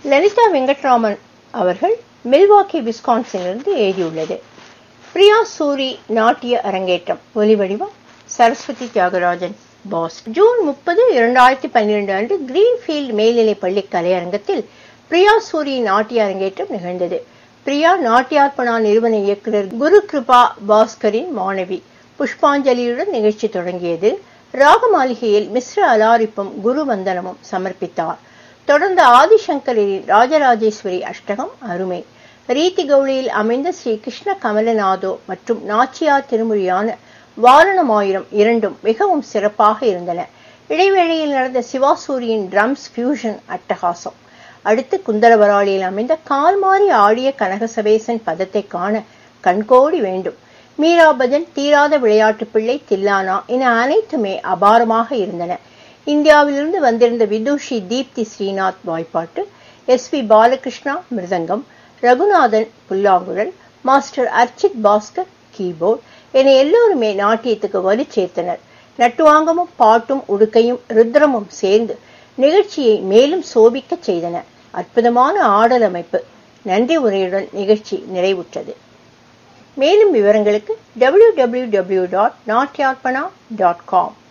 லலிதா வெங்கட்ராமன் அவர்கள் மில்வாக்கி விஸ்கான்சிலிருந்து எழுதியுள்ளது பிரியா சூரி நாட்டிய அரங்கேற்றம் ஒலிவடிவம் சரஸ்வதி தியாகராஜன் பாஸ் ஜூன் முப்பது இரண்டாயிரத்தி பன்னிரண்டு அன்று கிரீன்ஃபீல்ட் மேல்நிலைப் பள்ளி கலையரங்கத்தில் பிரியா சூரி நாட்டிய அரங்கேற்றம் நிகழ்ந்தது பிரியா நாட்டியார்ப்பணா நிறுவன இயக்குனர் குரு கிருபா பாஸ்கரின் மாணவி புஷ்பாஞ்சலியுடன் நிகழ்ச்சி தொடங்கியது ராகமாளிகையில் மிஸ்ர அலாரிப்பும் குரு வந்தனமும் சமர்ப்பித்தார் தொடர்ந்து ஆதிசங்கரின் ராஜராஜேஸ்வரி அஷ்டகம் அருமை ரீதி கௌளியில் அமைந்த ஸ்ரீ கிருஷ்ண கமலநாதோ மற்றும் நாச்சியார் திருமொழியான வாரணமாயிரம் இரண்டும் மிகவும் சிறப்பாக இருந்தன இடைவேளையில் நடந்த சிவாசூரியின் ட்ரம்ஸ் ஃபியூஷன் அட்டகாசம் அடுத்து குந்தலவராளியில் அமைந்த கால் மாறி ஆடிய கனகசபேசன் பதத்தை காண கண்கோடி வேண்டும் மீராபஜன் தீராத விளையாட்டு பிள்ளை தில்லானா என அனைத்துமே அபாரமாக இருந்தன இந்தியாவிலிருந்து வந்திருந்த விதுஷி தீப்தி ஸ்ரீநாத் வாய்ப்பாட்டு எஸ் பி பாலகிருஷ்ணா மிருதங்கம் ரகுநாதன் புல்லாங்குழல் மாஸ்டர் அர்ச்சித் பாஸ்கர் கீபோர்ட் என எல்லோருமே நாட்டியத்துக்கு வலு சேர்த்தனர் நட்டுவாங்கமும் பாட்டும் உடுக்கையும் ருத்ரமும் சேர்ந்து நிகழ்ச்சியை மேலும் சோபிக்கச் செய்தன அற்புதமான ஆடல் அமைப்பு நன்றி உரையுடன் நிகழ்ச்சி நிறைவுற்றது மேலும் விவரங்களுக்கு W W W dot Natyarpana dot com